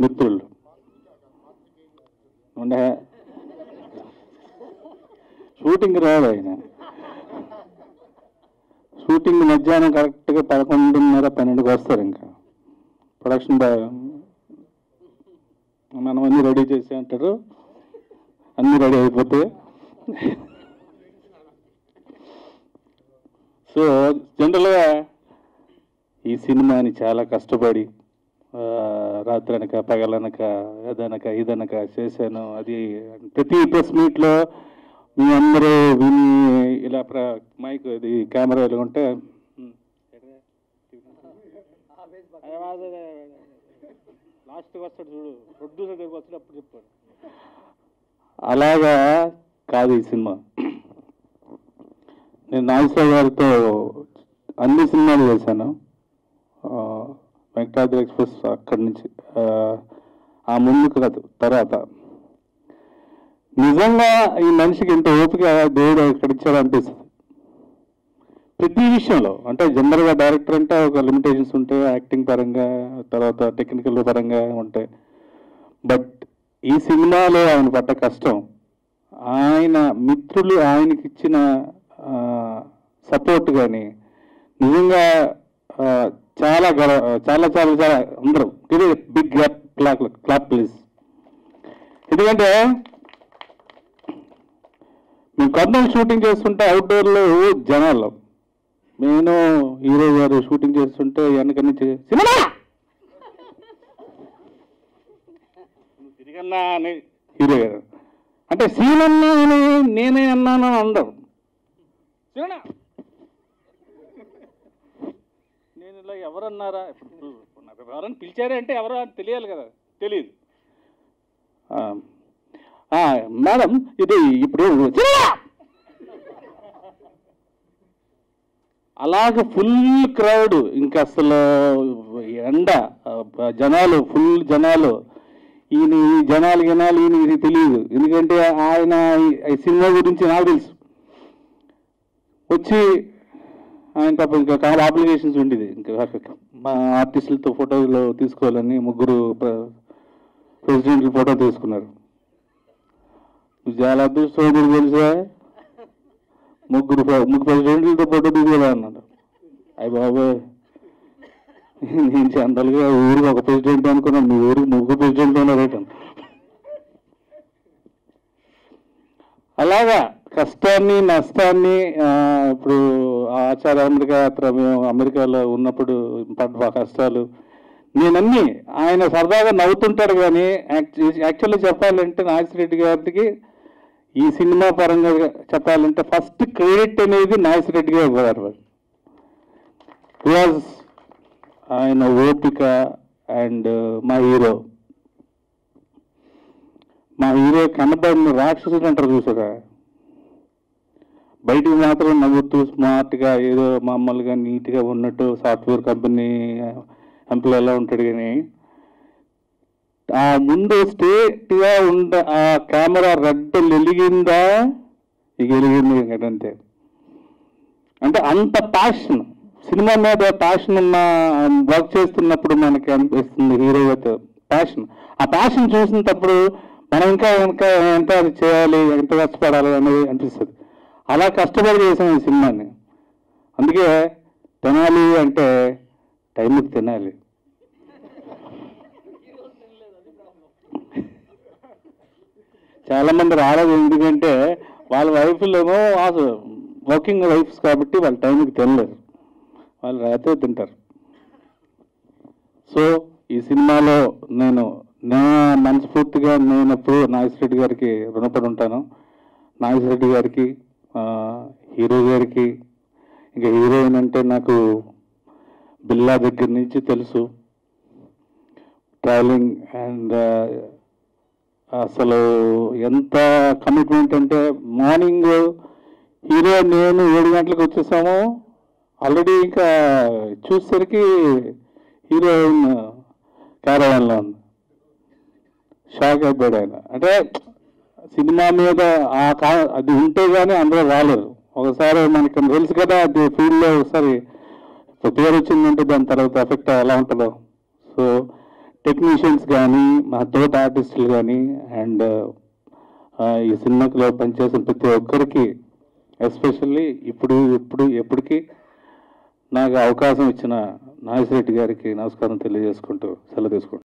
మిత్రులు ఉండే షూటింగ్ రాదు ఆయన షూటింగ్ మధ్యాహ్నం కరెక్ట్గా పదకొండున్నర పన్నెండుకి వస్తారు ఇంకా ప్రొడక్షన్ బాయ్ మనం అన్ని రెడీ చేసి అంటారు అన్ని రెడీ అయిపోతే సో జనరల్గా ఈ సినిమాని చాలా కష్టపడి ఆ, రాత్రనక పగలనక అదనక ఇదనక చేశాను అది ప్రతి ప్రెస్ మీట్లో మీ అందరూ విని ఇలా ప్ర మైక్ ఇది కెమెరా ఇలా ఉంటే లాస్ట్కి వస్తాడు చూడు ప్రొడ్యూసర్ దగ్గరికి వస్తాడు అప్పుడు చెప్పాడు అలాగా కాదు ఈ సినిమా నేను నాగేశ్వర గారితో అన్ని సినిమాలు చేశాను ఆ, వెంకటాద్రి ఎక్స్ప్రెస్ అక్కడి నుంచి ఆ, ఆ ముందుకు కాదు తర్వాత నిజంగా ఈ మనిషికి ఇంత ఓపిక దేవుడు ఎక్కడ ఇచ్చాడు అనిపిస్తుంది ప్రతి విషయంలో అంటే జనరల్గా డైరెక్టర్ అంటే ఒక లిమిటేషన్స్ ఉంటాయి యాక్టింగ్ పరంగా తర్వాత టెక్నికల్ పరంగా ఉంటాయి బట్ ఈ సినిమాలో ఆయన పడ్డ కష్టం ఆయన మిత్రులు ఆయనకి ఇచ్చిన సపోర్ట్ కానీ నిజంగా ఆ, చాలా గల చాలా చాలా చాలా అందరూ ఇది big gap clock clap please ఎందుకంటే మేము కర్నూలు షూటింగ్ చేస్తుంటే అవుట్డోర్లో జనాలు నేను హీరో గారు షూటింగ్ చేస్తుంటే వెనక నుంచి సినిమా నువ్వు తిరిగన్నా అని హీరో గారు అంటే సీన్ అన్నా అని నేనే అన్నాను అని అందరు సినిమా నేను ఇలా ఎవరన్నారా ఇప్పుడు నాకు ఎవరని పిలిచారే అంటే ఎవరో అని తెలియాలి కదా తెలియదు మేడం ఇది ఇప్పుడు సినిమా! అలాగ ఫుల్ క్రౌడ్ ఇంకా అసలు ఎండ ఆ, జనాలు ఫుల్ జనాలు ఈయన ఈ జనాలు జనాలు ఈయన ఇది తెలియదు ఎందుకంటే ఆయన ఈ- ఈ సినిమా గురించి నాకు తెలుసు వచ్చి ఆయన పాపం ఇంకా చాలా అప్లికేషన్స్ ఉండేది ఇంకా మా ఆర్టిస్టులతో ఫోటోలు తీసుకోవాలని ముగ్గురు ప్ర- ప్రెసిడెంట్లు ఫోటో తీసుకున్నారు నువ్వు చాలా అదృష్టం తెలుసా ముగ్గురు ప్ర- ముగ్గురు ప్రెసిడెంట్లతో ఫోటో తీసుకోవాలి అన్నాడు అయ్యి బాబోయ్ నేను జనరల్గా ఊరికి ఒక ప్రెసిడెంట్ అనుకున్నాను మీ ఊరికి ముగ్గురు ప్రెసిడెంట్ ఉన్నారేట అలాగా కష్టాన్ని నష్టాన్ని ఆ, ఇప్పుడు ఆ ఆచార అమెరికా యాత్ర మేము అమెరికాలో ఉన్నప్పుడు పడ్డ కష్టాలు నేనన్నీ ఆయన సరదాగా నవ్వుతుంటాడు కానీ యాక్చువల్లీ చెప్పాలంటే నాగేశ్వరరెడ్డి గారికి ఈ సినిమా పరంగా చెప్పాలంటే ఫస్ట్ క్రెడిట్ అనేది నాగేశ్వరరెడ్డి గారు గారు బికాజ్ ఆయన ఓపిక అండ్ మా హీరో మా హీరో కనబడిన రాక్షసుడు అంటారు చూసారా బయటికి మాత్రం నవ్వుతూ స్మార్ట్గా ఏదో మామూలుగా నీట్గా ఉన్నట్టు సాఫ్ట్వేర్ కంపెనీ ఎంప్లాయ్ ఎలా ఉంటాడు కానీ ఆ ముందు స్ట్రేట్గా ఉండ ఆ కెమెరా రెడ్ వెలిగిందా ఇక వెలిగింది ఇంక అంతే అంటే అంత ప్యాషన్ సినిమా మీద ప్యాషన్ ఉన్న వర్క్ చేస్తున్నప్పుడు మనకి అనిపిస్తుంది హీరో ప్యాషన్ ఆ ప్యాషన్ చూసినప్పుడు మనం ఇంకా ఇంకా ఎంత అది చేయాలి ఎంత కష్టపడాలి అనేది అనిపిస్తుంది అలా కష్టపడి చేసాం ఈ సినిమాని అందుకే తినాలి అంటే టైంకి తినాలి చాలా మంది రాలేదు ఎందుకంటే వాళ్ళ వైఫ్లేమో వర్కింగ్ వైఫ్స్ కాబట్టి వాళ్ళ టైంకి తినలేరు వాళ్ళు రాత్రి తింటారు సో ఈ సినిమాలో నేను నా మనస్ఫూర్తిగా నేను ఎప్పుడు నాగేశ్వరరెడ్డి గారికి రుణపడి ఉంటాను నాగేశ్వరరెడ్డి గారికి ఆ, హీరో గారికి ఇంకా హీరోయిన్ అంటే నాకు బిల్లా దగ్గర నుంచి తెలుసు ట్రావెలింగ్ అండ్ అసలు ఎంత కమిట్మెంట్ అంటే మార్నింగ్ హీరో నేను ఏడు గంటలకు వచ్చేసాము ఆల్రెడీ ఇంకా చూసేసరికి హీరోయిన్ క్యారవాన్లో ఉంది షాక్ అయిపోయాడు ఆయన అంటే సినిమా మీద ఆ కా అది ఉంటే కానీ అందరూ రాలేరు ఒకసారి మనకి తెలుసు కదా అది ఫీల్డ్లో ఒకసారి పేరు వచ్చిందంటే దాని తర్వాత ఎఫెక్ట్ ఎలా ఉంటుందో సో టెక్నీషియన్స్ కానీ మా తోట ఆర్టిస్టులు కానీ అండ్ ఈ సినిమాలో పనిచేసిన ప్రతి ఒక్కరికి ఎస్పెషల్లీ ఇప్పుడు ఇప్పుడు ఎప్పటికీ నాకు అవకాశం ఇచ్చిన నాగేశ్వరరెడ్డి గారికి నమస్కారం తెలియజేసుకుంటూ సెలవు తీసుకుంటాను